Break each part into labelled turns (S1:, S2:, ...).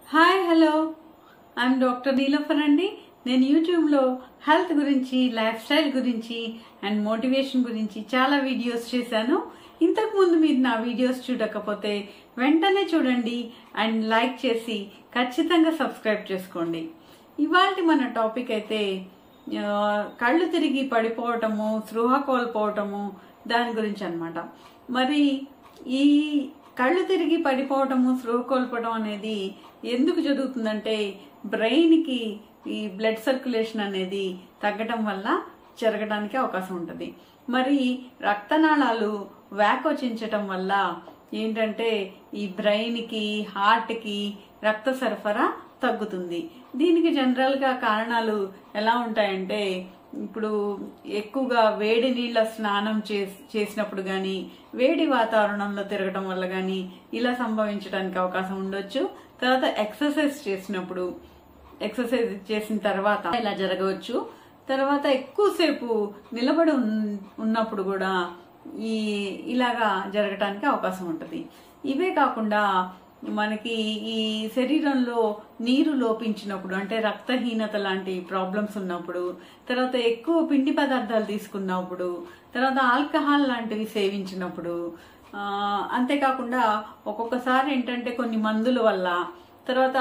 S1: hi hello I'm doctor Nilofar అండి నేను యూట్యూబ్లో హెల్త్ గురించి లైఫ్ స్టైల్ గురించి అండ్ మోటివేషన్ గురించి చాలా వీడియోస్ చేశాను ఇంతకు ముందు మీరు నా వీడియోస్ చూడకపోతే వెంటనే చూడండి అండ్ లైక్ చేసి ఖచ్చితంగా సబ్స్క్రైబ్ చేసుకోండి ఇవాళ మన టాపిక్ అయితే ఆ, కళ్ళు తిరిగి పడిపోవటము స్పృహ కోల్పోవటము దాని గురించి అన్నమాట మరి ఈ కళ్ళు తిరిగి పడిపోవటము స్పృహ కోల్పోవడం అనేది ఎందుకు జరుగుతుందంటే బ్రెయిన్కి ఈ బ్లడ్ సర్క్యులేషన్ అనేది తగ్గటం వల్ల జరగడానికి అవకాశం ఉంటుంది మరి రక్తనాళాలు వ్యాకోచించటం వల్ల ఏంటంటే ఈ బ్రెయిన్కి హార్ట్కి రక్త సరఫరా తగ్గుతుంది దీనికి జనరల్గా కారణాలు ఎలా ఉంటాయంటే ఇప్పుడు ఎక్కువగా వేడి నీళ్ళ స్నానం చేస్- చేసినప్పుడు కానీ వేడి వాతావరణంలో తిరగడం వల్ల కానీ ఇలా సంభవించడానికి అవకాశం ఉండొచ్చు తర్వాత ఎక్సర్సైజ్ చేసినప్పుడు ఎక్సర్సైజ్ చేసిన తర్వాత ఇలా జరగవచ్చు తర్వాత ఎక్కువసేపు నిలబడి ఉన్- ఉన్నప్పుడు కూడా ఈ ఇలాగా జరగటానికి అవకాశం ఉంటుంది ఇవే కాకుండా మనకి ఈ శరీరంలో నీరు లోపించినప్పుడు అంటే రక్తహీనత లాంటి ప్రాబ్లమ్స్ ఉన్నప్పుడు తర్వాత ఎక్కువ పిండి పదార్థాలు తీసుకున్నప్పుడు తర్వాత ఆల్కహాల్ లాంటివి సేవించినప్పుడు ఆ, అంతేకాకుండా ఒక్కొక్కసారి ఏంటంటే కొన్ని మందుల వల్ల తర్వాత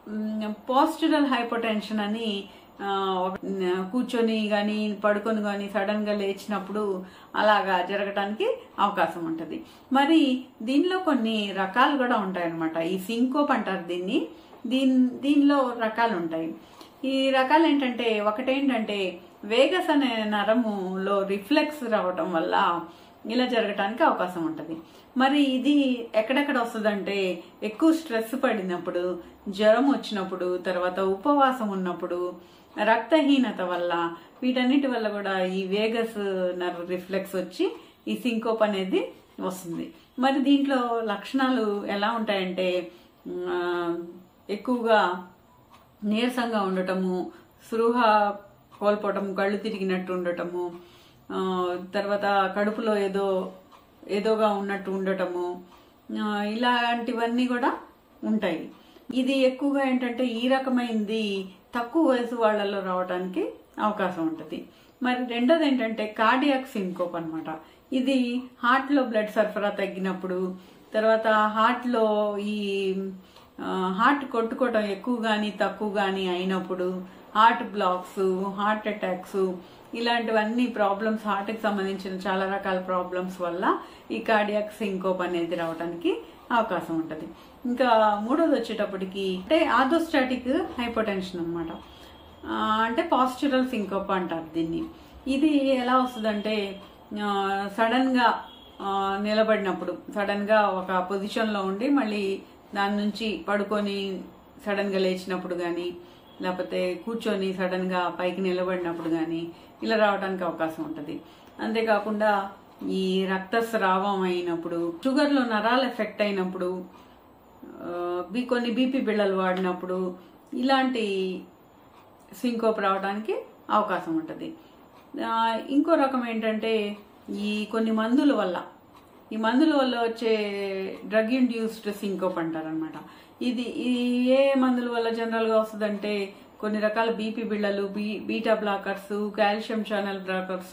S1: పోస్టురల్ హైపోటెన్షన్ అని ఆ, ఒక- కూర్చొని కానీ పడుకొని కానీ సడన్ గా లేచినప్పుడు అలాగా జరగటానికి అవకాశం ఉంటుంది మరి దీనిలో కొన్ని రకాలు కూడా ఉంటాయన్నమాట ఈ సింకోప్ అంటారు దీన్ని దీని దీనిలో రకాలు ఉంటాయి ఈ రకాలు ఏంటంటే ఒకటేంటంటే వేగస్ అనే నరములో రిఫ్లెక్స్ రావటం వల్ల ఇలా జరగటానికి అవకాశం ఉంటుంది మరి ఇది ఎక్కడెక్కడ వస్తుందంటే ఎక్కువ స్ట్రెస్ పడినప్పుడు జ్వరం వచ్చినప్పుడు తర్వాత ఉపవాసం ఉన్నప్పుడు రక్తహీనత వల్ల వీటన్నిటి వల్ల కూడా ఈ వేగస్ నర్వ్ రిఫ్లెక్స్ వచ్చి ఈ సింకోప్ అనేది వస్తుంది మరి దీంట్లో లక్షణాలు ఎలా ఉంటాయంటే ఆ, ఎక్కువగా నీరసంగా ఉండటము స్పృహ కోల్పోవటము కళ్ళు తిరిగినట్టు ఉండటము ఆ, తర్వాత కడుపులో ఏదో ఏదోగా ఉన్నట్టు ఉండటము ఆ, ఇలాంటివన్నీ కూడా ఉంటాయి ఇది ఎక్కువగా ఏంటంటే ఈ రకమైనది తక్కువ వయసు వాళ్ళలో రావడానికి అవకాశం ఉంటుంది మరి రెండోది ఏంటంటే కార్డియాక్ సింకోప్ అన్నమాట ఇది హార్ట్ లో బ్లడ్ సరఫరా తగ్గినప్పుడు తర్వాత హార్ట్ లో ఈ ఆ, హార్ట్ కొట్టుకోవటం ఎక్కువ గాని తక్కువ గాని అయినప్పుడు హార్ట్ బ్లాక్స్ హార్ట్ అటాక్స్ ఇలాంటివన్నీ ప్రాబ్లమ్స్ హార్ట్ కి సంబంధించిన చాలా రకాల ప్రాబ్లమ్స్ వల్ల ఈ కార్డియాక్ సింకోప్ అనేది రావడానికి అవకాశం ఉంటుంది ఇంకా మూడోది వచ్చేటప్పటికి అంటే ఆర్థోస్టాటిక్ హైపోటెన్షన్ అనమాట అంటే పాస్చురల్ సింకోప్ అంటారు దీన్ని ఇది ఎలా వస్తుందంటే సడన్ గా ఆ, నిలబడినప్పుడు సడన్ గా ఒక పొజిషన్ లో ఉండి మళ్ళీ దాని నుంచి పడుకొని సడన్ గా లేచినప్పుడు గాని లేకపోతే కూర్చొని సడన్ గా పైకి నిలబడినప్పుడు గాని ఇలా రావడానికి అవకాశం ఉంటుంది అంతేకాకుండా ఈ రక్తస్రావం అయినప్పుడు షుగర్ లో నరాలు ఎఫెక్ట్ అయినప్పుడు ఆ, బి కొన్ని బీపీ బిళ్ళలు వాడినప్పుడు ఇలాంటి సింకోప్ రావడానికి అవకాశం ఉంటుంది ఆ, ఇంకో రకం ఏంటంటే ఈ కొన్ని మందుల వల్ల ఈ మందుల వల్ల వచ్చే డ్రగ్ ఇండ్యూస్డ్ సింకోప్ అంటారనమాట ఇది ఈ ఏ మందుల వల్ల జనరల్ గా వస్తుందంటే కొన్ని రకాల బీపీ బిళ్ళలు B beta blockers calcium channel blockers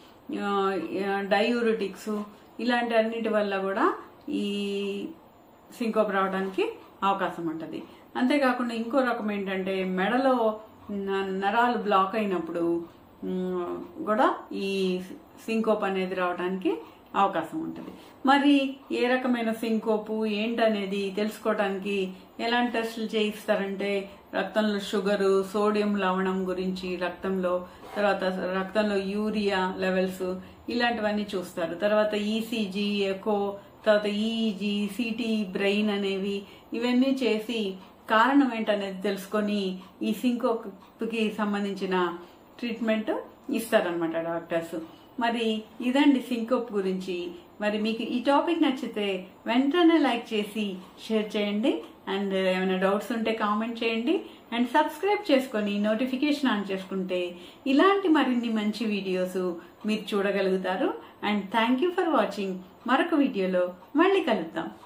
S1: diuretics ఇలాంటి అన్నిటి వల్ల కూడా ఈ సింకోప్ రావడానికి అవకాశం ఉంటుంది అంతేకాకుండా ఇంకో రకం ఏంటంటే మెడలో న- నరాలు బ్లాక్ అయినప్పుడు మ్, కూడా ఈ సింకోప్ అనేది రావడానికి అవకాశం ఉంటుంది మరి ఏ రకమైన సింకోపు ఏంటనేది తెలుసుకోవడానికి ఎలాంటి టెస్టులు చేయిస్తారంటే రక్తంలో షుగరు సోడియం లవణం గురించి రక్తంలో తర్వాత రక్తంలో యూరియా లెవెల్స్ ఇలాంటివన్నీ చూస్తారు తర్వాత ఈసీజీ ఎకో తర్వాత ఈఈజీ సిటీ బ్రెయిన్ అనేవి ఇవన్నీ చేసి కారణం ఏంటనేది తెలుసుకొని ఈ సింకోప్కి సంబంధించిన ట్రీట్మెంట్ ఇస్తారనమాట డాక్టర్స్ మరి ఇదండి సింకోప్ గురించి మరి మీకు ఈ టాపిక్ నచ్చితే వెంటనే లైక్ చేసి షేర్ చేయండి అండ్ ఏమైనా డౌట్స్ ఉంటే కామెంట్ చేయండి అండ్ సబ్స్క్రైబ్ చేసుకొని నోటిఫికేషన్ ఆన్ చేసుకుంటే ఇలాంటి మరిన్ని మంచి వీడియోస్ మీరు చూడగలుగుతారు and thank you for watching మరొక వీడియోలో మళ్ళీ కలుద్దాం